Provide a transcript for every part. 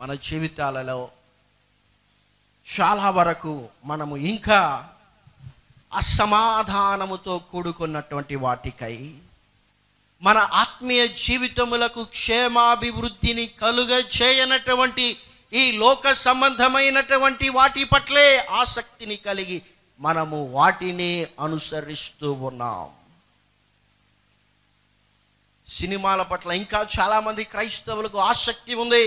మన జీవితాలలో చాలా వరకు మనము ఇంకా అసమాధానముతో కూడుకున్నటువంటి వాటికై మన ఆత్మీయ జీవితములకు క్షేమాభివృద్ధిని కలుగ చేయనటువంటి ఈ లోక సంబంధమైనటువంటి వాటి పట్లే ఆసక్తిని కలిగి మనము వాటిని అనుసరిస్తూ ఉన్నాం సినిమాల పట్ల ఇంకా చాలామంది క్రైస్తవులకు ఆసక్తి ఉంది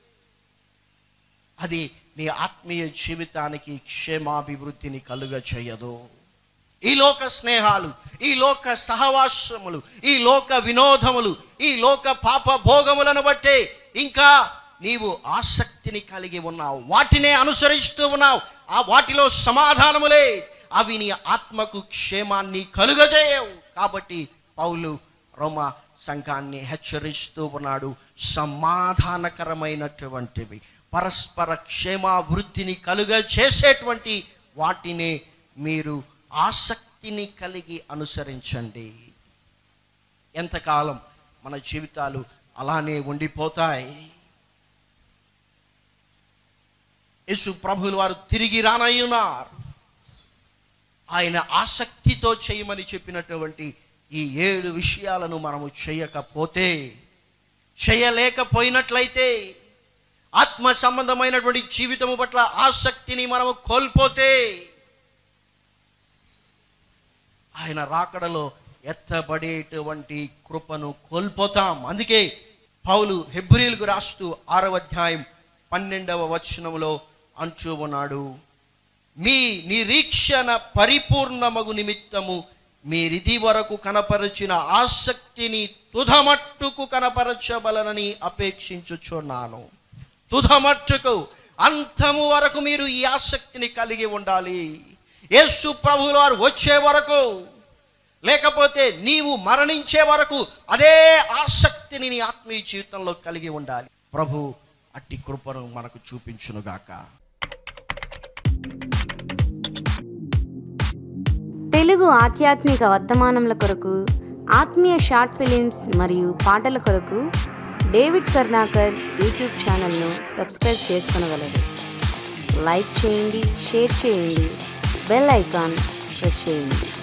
అది నీ ఆత్మీయ జీవితానికి క్షేమాభివృద్ధిని కలుగ చేయదు ఈ లోక స్నేహాలు ఈ లోక సహవాసములు ఈ లోక వినోదములు ఈ లోక పాప భోగములను బట్టే ఇంకా నీవు ఆసక్తిని కలిగి ఉన్నావు వాటినే అనుసరిస్తూ ఉన్నావు ఆ వాటిలో సమాధానములే అవి నీ ఆత్మకు క్షేమాన్ని కలుగజేయవు కాబట్టి పౌలు రోమ సంఘాన్ని హెచ్చరిస్తూ ఉన్నాడు సమాధానకరమైనటువంటివి పరస్పర క్షేమాభివృద్ధిని కలుగ చేసేటువంటి వాటిని మీరు ఆసక్తిని కలిగి అనుసరించండి ఎంతకాలం మన జీవితాలు అలానే ఉండిపోతాయి యేసు ప్రభులు వారు తిరిగి రానయ్యున్నారు ఆయన ఆసక్తితో చేయమని చెప్పినటువంటి ఈ ఏడు విషయాలను మనము చేయకపోతే చేయలేకపోయినట్లయితే ఆత్మ సంబంధమైనటువంటి జీవితము పట్ల ఆసక్తిని మనము కోల్పోతే ఆయన రాకడలో ఎత్తబడేటువంటి కృపను కోల్పోతాం అందుకే పౌలు హెబ్రిల్కు రాస్తూ ఆరవ అధ్యాయం పన్నెండవ వచనంలో అంచు ఉన్నాడు మీ నిరీక్షణ పరిపూర్ణమగు నిమిత్తము మీరిది వరకు కనపరిచిన ఆసక్తిని తుదమట్టుకు కనపరచబలనని అపేక్షించుచున్నాను తుదమట్టుకు అంతము వరకు మీరు ఈ ఆసక్తిని కలిగి ఉండాలి యేసు ప్రభువుల వారు వచ్చే వరకు లేకపోతే నీవు మరణించే వరకు అదే ఆసక్తిని నీ ఆత్మీయ జీవితంలో కలిగి ఉండాలి ప్రభు అట్టి కృపను మనకు చూపించునుగాక తెలుగు ఆధ్యాత్మిక వర్తమానముల కొరకు ఆత్మీయ షార్ట్ ఫిలిమ్స్ మరియు పాటల కొరకు డేవిడ్ కర్ణాకర్ యూట్యూబ్ ఛానల్ను సబ్స్క్రైబ్ చేసుకొనగలరు లైక్ చేయండి షేర్ చేయండి బెల్ ఐకాన్ ప్రెస్ చేయండి